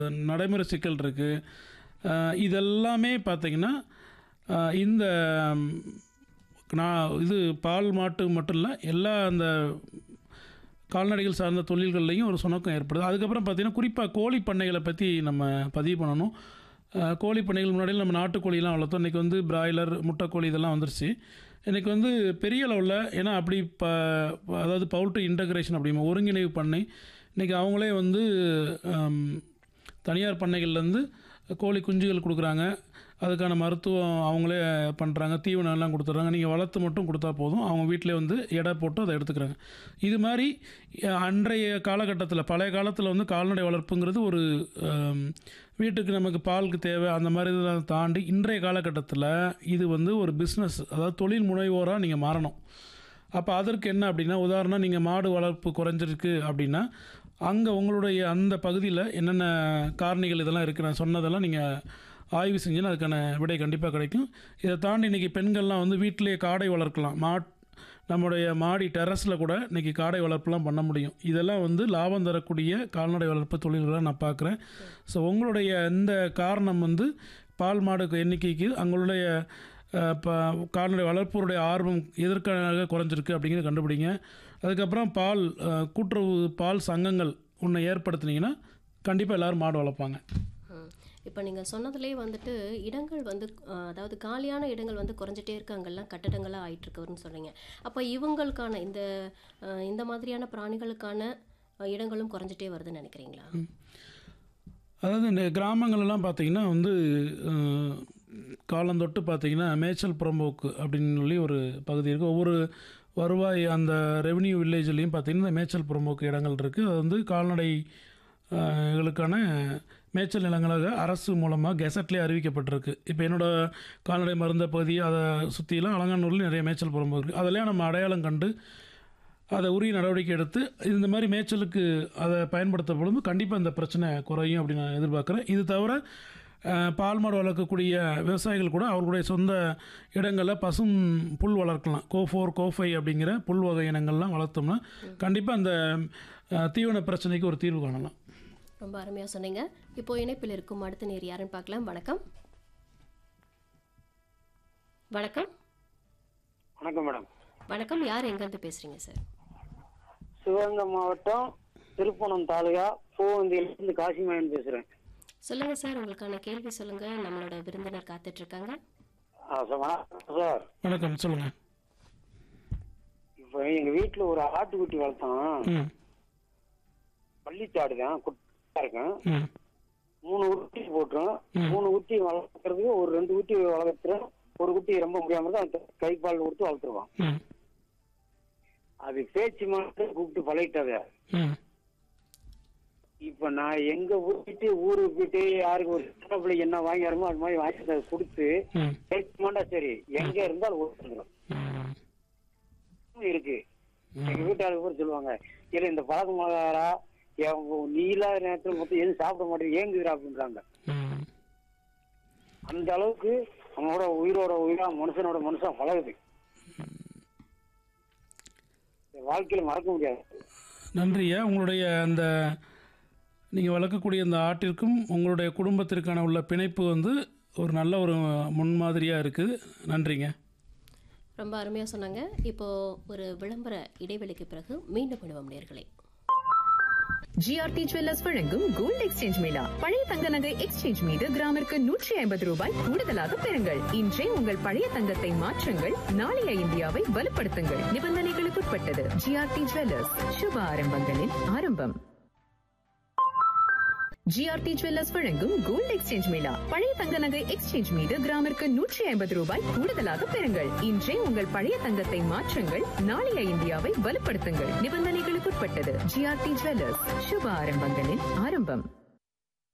நடைமுறை சிக்கல் இருக்குது இதெல்லாமே பார்த்தீங்கன்னா அஹ், இந்த ம், நான் இது பால் மாட்டு மட்டும் இல்லை எல்லா அந்த கால்நடைகள் சார்ந்த தொழில்கள்லையும் ஒரு சுணக்கம் ஏற்படுது அதுக்கப்புறம் பார்த்திங்கன்னா குறிப்பாக கோழி பண்ணைகளை பற்றி நம்ம பதிவு பண்ணணும் அஹ், கோழி பண்ணைகள் முன்னாடி நம்ம நாட்டுக்கோழிலாம் வளர்த்தோம் இன்றைக்கி வந்து பிராய்லர் முட்டைக்கோழி இதெல்லாம் வந்துருச்சு இன்றைக்கி வந்து பெரிய அளவில் ஏன்னா அப்படி ப அதாவது பவுல்ட்ரி இன்டகிரேஷன் அப்படிமா ஒருங்கிணைவு பண்ணி இன்றைக்கி அவங்களே வந்து ஹம், தனியார் பண்ணைகள்லேருந்து கோழி குஞ்சுகள் கொடுக்குறாங்க அதுக்கான மருத்துவம் அவங்களே பண்ணுறாங்க தீவனம் எல்லாம் கொடுத்துட்றாங்க நீங்கள் வளர்த்து மட்டும் கொடுத்தா போதும் அவங்க வீட்டிலே வந்து எடை போட்டு அதை எடுத்துக்கிறாங்க இது மாதிரி அஹ், அன்றைய காலகட்டத்தில் பழைய காலத்தில் வந்து கால்நடை வளர்ப்புங்கிறது ஒரு ஹம், வீட்டுக்கு நமக்கு பாலுக்கு தேவை அந்த மாதிரி இதெல்லாம் தாண்டி இன்றைய காலகட்டத்தில் இது வந்து ஒரு பிஸ்னஸ் அதாவது தொழில் முனைவோராக நீங்கள் மாறணும் அப்போ அதற்கு என்ன அப்படின்னா உதாரணம் நீங்கள் மாடு வளர்ப்பு குறைஞ்சிருக்கு அப்படின்னா அங்கே உங்களுடைய அந்த பகுதியில் என்னென்ன காரணிகள் இதெல்லாம் இருக்குது நான் சொன்னதெல்லாம் நீங்கள் ஆய்வு செஞ்சீங்கன்னா அதுக்கான விடை கண்டிப்பாக கிடைக்கும் இதை தாண்டி இன்றைக்கி பெண்கள்லாம் வந்து வீட்டிலேயே காடை வளர்க்கலாம் மாட் நம்முடைய மாடி டெரஸில் கூட இன்றைக்கி காடை வளர்ப்புலாம் பண்ண முடியும் இதெல்லாம் வந்து லாபம் தரக்கூடிய கால்நடை வளர்ப்பு தொழில்களாக நான் பார்க்குறேன் ஸோ உங்களுடைய இந்த காரணம் வந்து பால் மாடு எண்ணிக்கைக்கு அவங்களுடைய அஹ், இப்போ கால்நடை வளர்ப்போருடைய ஆர்வம் எதற்காக குறைஞ்சிருக்கு அப்படிங்கிறத கண்டுபிடிங்க அதுக்கப்புறம் பால் அஹ், கூட்டுறவு பால் சங்கங்கள் ஒன்று ஏற்படுத்துனீங்கன்னா கண்டிப்பாக எல்லோரும் மாடு வளர்ப்பாங்க இப்போ நீங்கள் சொன்னதுலேயே வந்துட்டு இடங்கள் வந்து அஹ், அதாவது காலியான இடங்கள் வந்து குறைஞ்சிட்டே இருக்கு அங்கெல்லாம் கட்டடங்களாக ஆயிட்டு இருக்குன்னு சொல்கிறீங்க அப்போ இவங்களுக்கான இந்த அஹ், இந்த மாதிரியான பிராணிகளுக்கான அஹ், இடங்களும் குறைஞ்சிட்டே வருதுன்னு நினைக்கிறீங்களா அதாவது இந்த கிராமங்கள்லாம் பார்த்தீங்கன்னா வந்து அஹ், காலந்தொட்டு பார்த்தீங்கன்னா மேய்ச்சல் புறம்போக்கு அப்படின்னு சொல்லி ஒரு பகுதி இருக்குது ஒவ்வொரு வருவாய் அந்த ரெவென்யூ வில்லேஜ்லேயும் பார்த்தீங்கன்னா இந்த மேய்ச்சல் புறம்போக்கு இடங்கள் இருக்குது அது வந்து கால்நடை அஹ், களுக்கான மேய்ச்சல் நிலங்களாக அரசு மூலமாக கெசட்லேயே அறிவிக்கப்பட்டிருக்கு இப்போ என்னோட கால்நடை மருந்த பகுதி அதை சுற்றிலாம் அலங்காநூரில் நிறைய மேய்ச்சல் புறம்போக்கு இருக்குது அதெல்லாம் நம்ம அடையாளம் கண்டு அதை உரிய நடவடிக்கை எடுத்து இந்த மாதிரி மேய்ச்சலுக்கு அதை பயன்படுத்தப்படும் கண்டிப்பாக இந்த பிரச்சனை குறையும் அப்படின்னு நான் எதிர்பார்க்குறேன் இது தவிர அஹ், பால் மாடு வளர்க்கக்கூடிய விவசாயிகள் கூட அவர்களுடைய சொந்த இடங்களில் பசும் புல் வளர்க்கலாம் கோ ஃபோர் கோ ஃபைவ் அப்படிங்கிற புல் வகை இனங்கள்லாம் வளர்த்தோம்னா கண்டிப்பாக அந்த அஹ், தீவன பிரச்சனைக்கு ஒரு தீர்வு காணலாம் ரொம்ப அருமையாக சொன்னீங்க இப்போ இணைப்பில் இருக்கும் அடுத்த நேர் யாருன்னு பார்க்கலாம் வணக்கம் வணக்கம் வணக்கம் மேடம் வணக்கம் யார் எங்கேருந்து பேசுகிறீங்க சார் சிவகங்கை மாவட்டம் திருப்பணம் தாலுகா பூவந்தியிலிருந்து காசிமாயன் பேசுறேன் சொல்லுங்கள் சார் உங்களுக்கான கேள்வி சொல்லுங்கள் நம்மளோட விருந்தினர் காத்துட்டு இருக்காங்க ஆ, சார் வணக்கம் சார் வணக்கம் சொல்லுங்கள் இப்போ எங்க வீட்டுல ஒரு ஆட்டுக்குட்டி வளர்த்தோம் ம் பள்ளிச்சாடு தான் குட்டா இருக்கேன் ம் மூணு குட்டி போட்டுரும் மூணு குட்டி வளர்க்கறதுக்கு ஒரு ரெண்டு குட்டி வளர்த்துறோம் ஒரு குட்டி ரொம்ப முடியாம தான் கை பால் கொடுத்து வளர்த்துருவோம் ம் அது பேச்சு மட்டும் கூப்பிட்டு பழகிட்டத ம் இப்ப நான் எங்க போயிட்டு ஊருக்கு போயிட்டு யாருக்கு ஒரு சின்ன பிள்ளைக்கு என்ன வாங்கி வரமோ அது மாதிரி வாங்கி அதை கொடுத்து ம் பேச்சு மாட்டா சரி எங்க இருந்தாலும் ஓட்டுறோம் ம் இருக்கு எங்க வீட்டாளுக்கு கூட சொல்லுவாங்க இல்ல இந்த பழக்கம் மகாரா நீ இல்லாத நேரத்துல மொத்தம் எதுவும் சாப்பிட மாட்டேங்குது ஏங்குதுடா அப்படின்றாங்க ம் அந்த அளவுக்கு நம்மளோட உயிரோட உயிரா மனுஷனோட மனுஷன் பழகுது இந்த வாழ்க்கையில மறக்க முடியாது நன்றியா உங்களுடைய அந்த நீங்கள் வளர்க்கக்கூடிய அந்த ஆட்டிற்கும் உங்களுடைய குடும்பத்திற்கான உள்ள பிணைப்பு வந்து ஒரு நல்ல ஒரு முன்மாதிரியாக இருக்குது நன்றிங்க ரொம்ப அருமையாக சொன்னாங்க இப்போ ஒரு விளம்பர இடைவெளிக்கு பிறகு மீண்டும் பண்ணுவோம் நேர்களே ஜிஆர்டி ஜுவல்லர்ஸ் வழங்கும் கோல்ட் எக்ஸ்சேஞ்ச் மேளா பழைய தங்க நகை எக்ஸ்சேஞ்ச் மீது கிராமிற்கு நூற்றி ஐம்பது ரூபாய் கூடுதலாக பெறுங்கள் இன்றே உங்கள் பழைய தங்கத்தை மாற்றுங்கள் நாளைய இந்தியாவை வலுப்படுத்துங்கள் நிபந்தனைகளுக்குட்பட்டது ஜிஆர்டி ஜுவல்லர்ஸ் சுப ஆரம்பங்களின் ஆரம்பம் ஜிஆர்டி ஜுவல்லர்ஸ் வழங்கும் கோல்ட் எக்ஸ்சேஞ்ச் மேளா பழைய தங்க நகை எக்ஸ்சேஞ்ச் மீது கிராமிற்கு நூற்றி ஐம்பது ரூபாய் கூடுதலாக பெறுங்கள் இன்றே உங்கள் பழைய தங்கத்தை மாற்றுங்கள் நாளைய இந்தியாவை வலுப்படுத்துங்கள் நிபந்தனைகளுக்குட்பட்டது ஜிஆர்டி ஜுவல்லர்ஸ் சுப ஆரம்பங்களின் ஆரம்பம்